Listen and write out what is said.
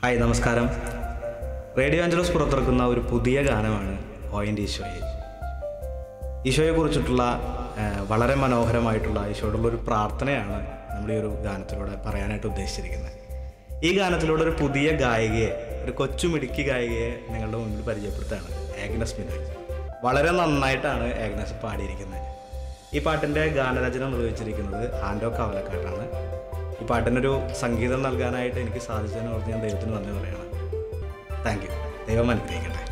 hi നമസ്കാരം radio Angelos പുറത്തിറക്കുന്ന ഒരു പുതിയ ഗാനമാണ് ഓയിൻ്റെ ഈശോയെ ഈശോയെ കുറിച്ചിട്ടുള്ള വളരെ മനോഹരമായിട്ടുള്ള ഈശോയോടുള്ള ഒരു പ്രാർത്ഥനയാണ് നമ്മൾ ഈ ഒരു ഗാനത്തിലൂടെ പറയാനായിട്ട് ഉദ്ദേശിച്ചിരിക്കുന്നത് ഈ ഗാനത്തിലൂടെ ഒരു പുതിയ ഗായികയെ ഒരു കൊച്ചു മിടുക്കി ഗായികയെ നിങ്ങളുടെ മുന്നിൽ പരിചയപ്പെടുത്താണ് ഏഗ്നസ് മിനോയ് വളരെ നന്നായിട്ടാണ് ഏഗ്നസ് പാടിയിരിക്കുന്നത് ഈ പാട്ടിൻ്റെ ഗാനരചന നിർവഹിച്ചിരിക്കുന്നത് ആൻഡോ കവലക്കാട്ടാണ് ഈ പാട്ടിനൊരു സംഗീതം നൽകാനായിട്ട് എനിക്ക് സാധിച്ചതിനെ ഓർത്ത് ഞാൻ ദൈവത്തിന് നന്ദി പറയണം താങ്ക് യു ദൈവം അനുഗ്രഹിക്കട്ടെ